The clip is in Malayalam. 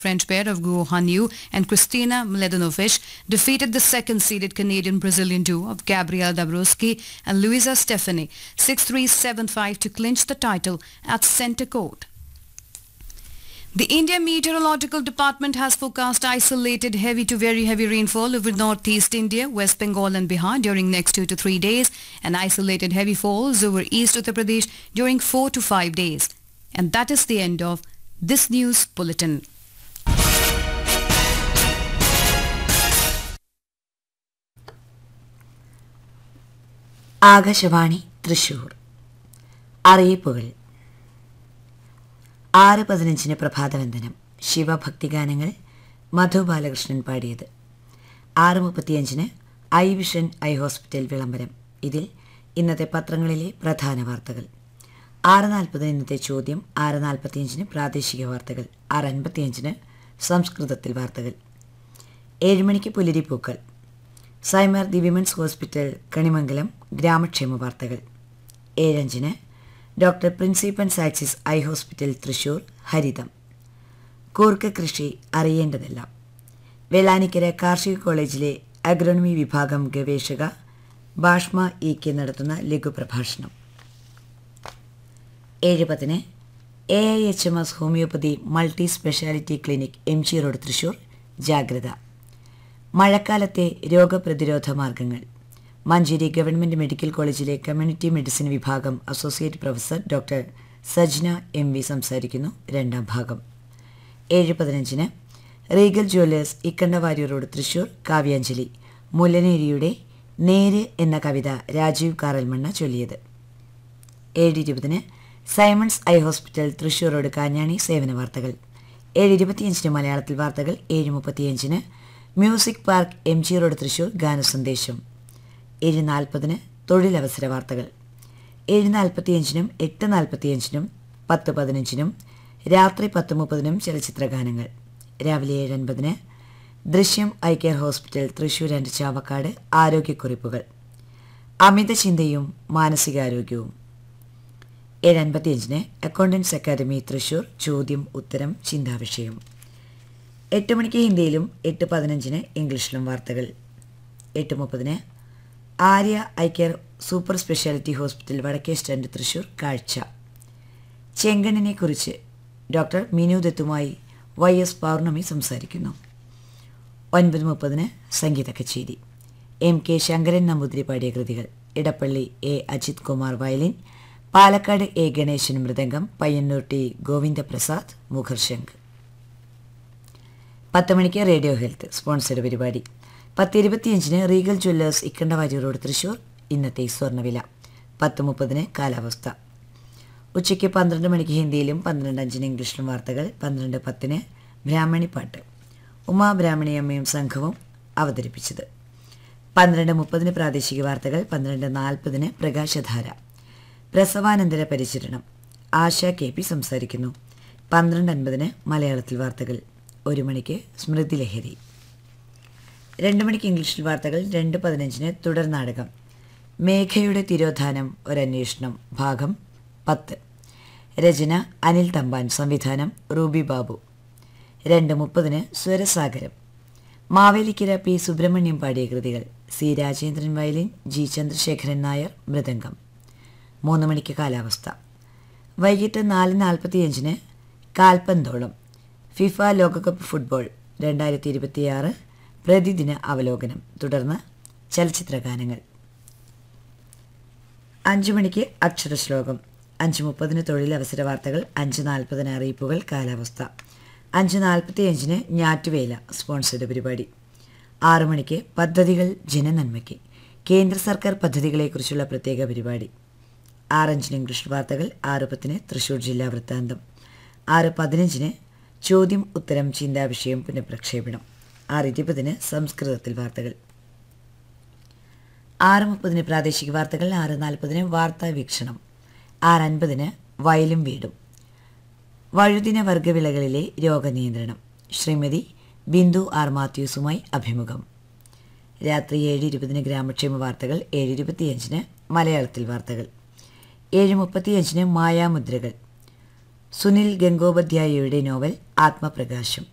French pair of Guo Hanyu and Kristina Mladenovic defeated the second-seeded Canadian Brazilian duo of Gabrielle Dabrowski and Luisa Stefani 6-3, 7-5 to clinch the title at centre court. The India Meteorological Department has forecast isolated heavy to very heavy rainfall over northeast India, West Bengal and Bihar during next two to three days and isolated heavy falls over East Uttar Pradesh during four to five days. And that is the end of this news bulletin. Akashvani Thrissur അറിയിപ്പുകൾ ആറ് പതിനഞ്ചിന് പ്രഭാതവന്ദനം ശിവഭക്തിഗാനങ്ങൾ മധു ബാലകൃഷ്ണൻ പാടിയത് ആറ് മുപ്പത്തിയഞ്ചിന് ഐ വിഷൻ ഐ ഹോസ്പിറ്റൽ വിളംബരം ഇതിൽ ഇന്നത്തെ പത്രങ്ങളിലെ പ്രധാന വാർത്തകൾ ആറ് നാൽപ്പതിന് ഇന്നത്തെ ചോദ്യം ആറ് നാൽപ്പത്തിയഞ്ചിന് പ്രാദേശിക വാർത്തകൾ ആറ് അൻപത്തിയഞ്ചിന് സംസ്കൃതത്തിൽ വാർത്തകൾ ഏഴുമണിക്ക് പുലരിപ്പൂക്കൾ സൈമർ ദി വിമൻസ് ഹോസ്പിറ്റൽ കണിമംഗലം ഗ്രാമക്ഷേമ വാർത്തകൾ ഏഴഞ്ചിന് ഡോക്ടർ പ്രിൻസിപ്പൻ സാക്സിസ് ഐ ഹോസ്പിറ്റൽ തൃശൂർ ഹരിതം കൂർക്ക കൃഷി അറിയേണ്ടതെല്ലാം വെള്ളാനിക്കര കാർഷിക കോളേജിലെ അഗ്രോണമി വിഭാഗം ഗവേഷക ഭാഷ്മ ഇ കെ നടത്തുന്ന ലഘുപ്രഭാഷണം ഏഴ് പത്തിന് A I H M S homeopathy multi speciality clinic M G road Thrissur ജാഗ്രത മഴക്കാലത്തെ രോഗപ്രതിരോധ മാർഗങ്ങൾ മഞ്ചേരി ഗവൺമെൻറ് മെഡിക്കൽ കോളേജിലെ കമ്മ്യൂണിറ്റി മെഡിസിൻ വിഭാഗം associate professor doctor Sajna M V സംസാരിക്കുന്നു രണ്ടാം ഭാഗം ഏഴ് പതിനഞ്ചിന് Regal jewellers Ikkandavari road Thrissur Kavyanjali മുല്ലനേരിയുടെ നേര് എന്ന കവിത രാജീവ് കാറൽമണ്ണ ചൊല്ലിയത് ഏഴ് ഇരുപതിന് Simons eye hospital Thrissur road Kanjani സേവന വാർത്തകൾ ഏഴ് ഇരുപത്തിയഞ്ചിന് മലയാളത്തിൽ വാർത്തകൾ ഏഴ് മുപ്പത്തിയഞ്ചിന് music park M G road Thrissur ഗാനസന്ദേശം ഏഴ് നാൽപ്പതിന് തൊഴിലവസര വാർത്തകൾ ഏഴ് നാൽപ്പത്തിയഞ്ചിനും എട്ട് നാൽപ്പത്തിയഞ്ചിനും പത്ത് പതിനഞ്ചിനും രാത്രി പത്ത് മുപ്പതിനും ചലച്ചിത്ര ഗാനങ്ങൾ രാവിലെ ഏഴ് അൻപതിന് Drishyam eye care hospital Thrissur and Chavakkad ആരോഗ്യക്കുറിപ്പുകൾ അമിത ചിന്തയും മാനസികാരോഗ്യവും ഏഴ് അൻപത്തിയഞ്ചിന് അക്കൗണ്ടൻസ് അക്കാദമി തൃശൂർ ചോദ്യം ഉത്തരം ചിന്താവിഷയം എട്ട് മണിക്ക് ഹിന്ദിയിലും എട്ട് പതിനഞ്ചിന് ഇംഗ്ലീഷിലും വാർത്തകൾ എട്ട് മുപ്പതിന് Arya eye care super speciality hospital വടക്കേ സ്റ്റാൻഡ് തൃശൂർ കാഴ്ച ചെങ്കണ്ണിനെ കുറിച്ച് ഡോക്ടർ മിനു ദത്തുമായി വൈ എസ് പൗർണമി സംസാരിക്കുന്നു ഒൻപത് മുപ്പതിന് സംഗീത കച്ചേരി എം കെ ശങ്കരൻ നമ്പൂതിരി പാടിയ കൃതികൾ Edappally A Ajith Kumar violin Palakkad A Ganesan mridangam Payyanur T Govindaprasad മുഖർശങ്ക് പത്ത് മണിക്ക് റേഡിയോ ഹെൽത്ത് സ്പോൺസർഡ് പരിപാടി പത്ത് ഇരുപത്തിയഞ്ചിന് Regal jewellers Ikkandavari road Thrissur ഇന്നത്തെ സ്വർണ്ണവില പത്ത് മുപ്പതിന് കാലാവസ്ഥ ഉച്ചയ്ക്ക് പന്ത്രണ്ട് മണിക്ക് ഹിന്ദിയിലും പന്ത്രണ്ട് അഞ്ചിന് ഇംഗ്ലീഷിലും വാർത്തകൾ പന്ത്രണ്ട് പത്തിന് ബ്രാഹ്മണി പാട്ട് ഉമാ ബ്രാഹ്മണി അമ്മയും സംഘവും അവതരിപ്പിച്ചത് പന്ത്രണ്ട് മുപ്പതിന് പ്രാദേശിക വാർത്തകൾ പന്ത്രണ്ട് നാൽപ്പതിന് പ്രകാശധാര പ്രസവാനന്തര പരിചരണം ആശ കെ പി സംസാരിക്കുന്നു പന്ത്രണ്ട് അൻപതിന് മലയാളത്തിൽ വാർത്തകൾ ഒരു മണിക്ക് സ്മൃതി ലഹരി രണ്ട് മണിക്ക് ഇംഗ്ലീഷിൽ വാർത്തകൾ രണ്ട് പതിനഞ്ചിന് തുടർ നാടകം മേഘയുടെ തിരോധാനം ഒരന്വേഷണം ഭാഗം പത്ത് രചന അനിൽ തമ്പാൻ സംവിധാനം റൂബി ബാബു രണ്ട് മുപ്പതിന് സ്വരസാഗരം മാവേലിക്കര പി സുബ്രഹ്മണ്യം പാടിയ കൃതികൾ C Rajendran violin G Chandrasekharan Nair mridangam മൂന്ന് മണിക്ക് കാലാവസ്ഥ വൈകിട്ട് നാല് നാൽപ്പത്തിയഞ്ചിന് കാൽപന്തോളം ഫിഫ ലോകകപ്പ് ഫുട്ബോൾ രണ്ടായിരത്തി ഇരുപത്തിയാറ് പ്രതിദിന അവലോകനം തുടർന്ന് ചലച്ചിത്ര ഗാനങ്ങൾ അഞ്ചു മണിക്ക് അക്ഷരശ്ലോകം അഞ്ച് മുപ്പതിന് തൊഴിലവസര വാർത്തകൾ അഞ്ച് നാൽപ്പതിന് അറിയിപ്പുകൾ കാലാവസ്ഥ അഞ്ച് നാൽപ്പത്തിയഞ്ചിന് ഞാറ്റുവേല സ്പോൺസർഡ് പരിപാടി ആറു മണിക്ക് പദ്ധതികൾ ജനനന്മയ്ക്ക് കേന്ദ്ര സർക്കാർ പദ്ധതികളെക്കുറിച്ചുള്ള പ്രത്യേക പരിപാടി ആറഞ്ചിന് ഇംഗ്ലീഷ് വാർത്തകൾ ആറ് പത്തിന് തൃശൂർ ജില്ലാ വൃത്താന്തം ആറ് പതിനഞ്ചിന് ചോദ്യം ഉത്തരം ചിന്താവിഷയം പുനഃപ്രക്ഷേപണം ആറ് ഇരുപതിന് സംസ്കൃതത്തിൽ വാർത്തകൾ ആറ് മുപ്പതിന് പ്രാദേശിക വാർത്തകൾ ആറ് നാൽപ്പതിന് വാർത്താ വീക്ഷണം ആറ് അൻപതിന് വയലും വീടും വഴുതിന വർഗവിളകളിലെ രോഗനിയന്ത്രണം ശ്രീമതി ബിന്ദു ആർ മാത്യൂസുമായി അഭിമുഖം രാത്രി ഏഴ് ഇരുപതിന് ഗ്രാമക്ഷേമ വാർത്തകൾ ഏഴ് ഇരുപത്തിയഞ്ചിന് മലയാളത്തിൽ വാർത്തകൾ ഏഴ് മുപ്പത്തിയഞ്ചിന് മായാമുദ്രകൾ സുനിൽ ഗംഗോപാധ്യായയുടെ നോവൽ ആത്മപ്രകാശം